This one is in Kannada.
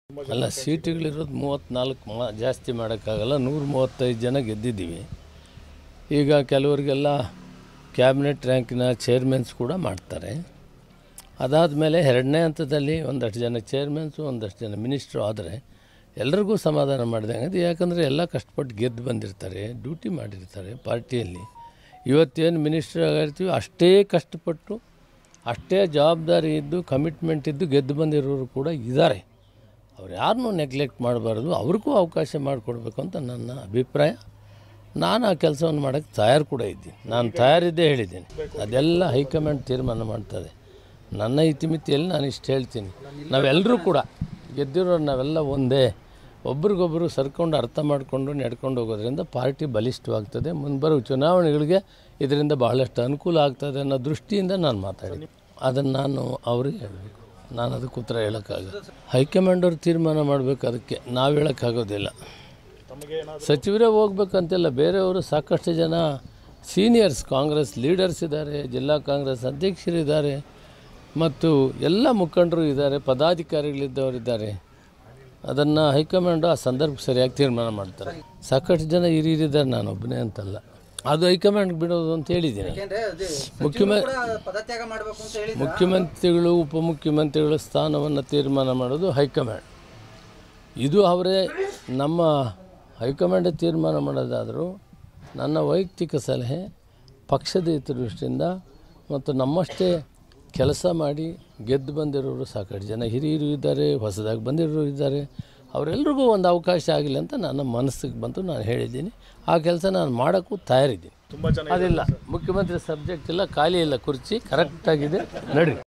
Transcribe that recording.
ಅಲ್ಲ ಸೀಟುಗಳಿರೋದು ಮೂವತ್ತ್ನಾಲ್ಕು ಮಾ ಜಾಸ್ತಿ ಮಾಡೋಕ್ಕಾಗಲ್ಲ ನೂರ ಮೂವತ್ತೈದು ಜನ ಗೆದ್ದಿದ್ದೀವಿ ಈಗ ಕೆಲವರಿಗೆಲ್ಲ ಕ್ಯಾಬಿನೆಟ್ ರ್ಯಾಂಕಿನ ಚೇರ್ಮನ್ಸ್ ಕೂಡ ಮಾಡ್ತಾರೆ ಅದಾದಮೇಲೆ ಎರಡನೇ ಹಂತದಲ್ಲಿ ಒಂದಷ್ಟು ಜನ ಚೇರ್ಮನ್ಸು ಒಂದಷ್ಟು ಜನ ಮಿನಿಸ್ಟ್ರು ಆದರೆ ಎಲ್ರಿಗೂ ಸಮಾಧಾನ ಮಾಡಿದಂಗೆ ಅದು ಯಾಕಂದರೆ ಎಲ್ಲ ಕಷ್ಟಪಟ್ಟು ಗೆದ್ದು ಬಂದಿರ್ತಾರೆ ಡ್ಯೂಟಿ ಮಾಡಿರ್ತಾರೆ ಪಾರ್ಟಿಯಲ್ಲಿ ಇವತ್ತೇನು ಮಿನಿಸ್ಟ್ರ್ ಆಗಿರ್ತೀವಿ ಅಷ್ಟೇ ಕಷ್ಟಪಟ್ಟು ಅಷ್ಟೇ ಜವಾಬ್ದಾರಿ ಇದ್ದು ಕಮಿಟ್ಮೆಂಟ್ ಇದ್ದು ಗೆದ್ದು ಬಂದಿರೋರು ಕೂಡ ಇದ್ದಾರೆ ಅವ್ರು ಯಾರನ್ನೂ ನೆಗ್ಲೆಕ್ಟ್ ಮಾಡಬಾರ್ದು ಅವ್ರಿಗೂ ಅವಕಾಶ ಮಾಡಿಕೊಡ್ಬೇಕು ಅಂತ ನನ್ನ ಅಭಿಪ್ರಾಯ ನಾನು ಆ ಕೆಲಸವನ್ನು ಮಾಡೋಕ್ಕೆ ತಯಾರು ಕೂಡ ಇದ್ದೀನಿ ನಾನು ತಯಾರಿದ್ದೇ ಹೇಳಿದ್ದೀನಿ ಅದೆಲ್ಲ ಹೈಕಮಾಂಡ್ ತೀರ್ಮಾನ ಮಾಡ್ತದೆ ನನ್ನ ಇತಿಮಿತಿಯಲ್ಲಿ ನಾನು ಇಷ್ಟು ಹೇಳ್ತೀನಿ ನಾವೆಲ್ಲರೂ ಕೂಡ ಗೆದ್ದಿರೋರು ನಾವೆಲ್ಲ ಒಂದೇ ಒಬ್ರಿಗೊಬ್ಬರು ಸರ್ಕೊಂಡು ಅರ್ಥ ಮಾಡಿಕೊಂಡು ನಡ್ಕೊಂಡು ಹೋಗೋದ್ರಿಂದ ಪಾರ್ಟಿ ಬಲಿಷ್ಠವಾಗ್ತದೆ ಮುಂಬರುವ ಚುನಾವಣೆಗಳಿಗೆ ಇದರಿಂದ ಬಹಳಷ್ಟು ಅನುಕೂಲ ಆಗ್ತದೆ ಅನ್ನೋ ದೃಷ್ಟಿಯಿಂದ ನಾನು ಮಾತಾಡಿದ್ದೀನಿ ಅದನ್ನು ನಾನು ಅವ್ರಿಗೆ ಹೇಳಬೇಕು ನಾನು ಅದಕ್ಕೆ ಉತ್ತರ ಹೇಳೋಕ್ಕಾಗಲ್ಲ ಹೈಕಮಾಂಡ್ ಅವ್ರು ತೀರ್ಮಾನ ಮಾಡಬೇಕು ಅದಕ್ಕೆ ನಾವು ಹೇಳೋಕ್ಕಾಗೋದಿಲ್ಲ ಸಚಿವರೇ ಹೋಗ್ಬೇಕಂತಿಲ್ಲ ಬೇರೆಯವರು ಸಾಕಷ್ಟು ಜನ ಸೀನಿಯರ್ಸ್ ಕಾಂಗ್ರೆಸ್ ಲೀಡರ್ಸ್ ಇದ್ದಾರೆ ಜಿಲ್ಲಾ ಕಾಂಗ್ರೆಸ್ ಅಧ್ಯಕ್ಷರಿದ್ದಾರೆ ಮತ್ತು ಎಲ್ಲ ಮುಖಂಡರು ಇದ್ದಾರೆ ಪದಾಧಿಕಾರಿಗಳಿದ್ದವರಿದ್ದಾರೆ ಅದನ್ನು ಹೈಕಮಾಂಡು ಆ ಸಂದರ್ಭಕ್ಕೆ ಸರಿಯಾಗಿ ತೀರ್ಮಾನ ಮಾಡ್ತಾರೆ ಸಾಕಷ್ಟು ಜನ ಹಿರಿಯರಿದ್ದಾರೆ ನಾನು ಒಬ್ಬನೇ ಅಂತಲ್ಲ ಅದು ಹೈಕಮಾಂಡ್ಗೆ ಬಿಡೋದು ಅಂತ ಹೇಳಿದ್ದೀನಿ ಯಾಕೆಂದ್ರೆ ಅದೇ ಮುಖ್ಯಮ- ಕೂಡ ಪದತ್ಯಾಗ ಮಾಡಬೇಕು ಅಂತ ಹೇಳಿ ಮುಖ್ಯಮಂತ್ರಿಗಳು ಉಪಮುಖ್ಯಮಂತ್ರಿಗಳ ಸ್ಥಾನವನ್ನು ತೀರ್ಮಾನ ಮಾಡೋದು ಹೈಕಮಾಂಡ್ ಇದು ಅವರೇ ನಮ್ಮ ಹೈಕಮಾಂಡ್ ತೀರ್ಮಾನ ಮಾಡೋದಾದರೂ ನನ್ನ ವೈಯಕ್ತಿಕ ಸಲಹೆ ಪಕ್ಷದ ಹಿತದೃಷ್ಟಿಯಿಂದ ಮತ್ತು ನಮ್ಮಷ್ಟೇ ಕೆಲಸ ಮಾಡಿ ಗೆದ್ದು ಬಂದಿರೋರು ಸಾಕಷ್ಟು ಜನ ಹಿರಿಯರು ಇದ್ದಾರೆ ಹೊಸದಾಗಿ ಬಂದಿರೋರು ಇದ್ದಾರೆ ಅವರೆಲ್ರಿಗೂ ಒಂದು ಅವಕಾಶ ಆಗಲಿ ಅಂತ ನನ್ನ ಮನಸ್ಸಿಗೆ ಬಂತು ನಾನು ಹೇಳಿದ್ದೀನಿ ಆ ಕೆಲಸ ನಾನು ಮಾಡೋಕ್ಕೂ ತಯಾರಿದ್ದೀನಿ ಅದಿಲ್ಲ ಮುಖ್ಯಮಂತ್ರಿ ಸಬ್ಜೆಕ್ಟ್ ಇಲ್ಲ ಖಾಲಿ ಇಲ್ಲ ಕುರ್ಚಿ ಕರೆಕ್ಟಾಗಿದೆ ನಡಿ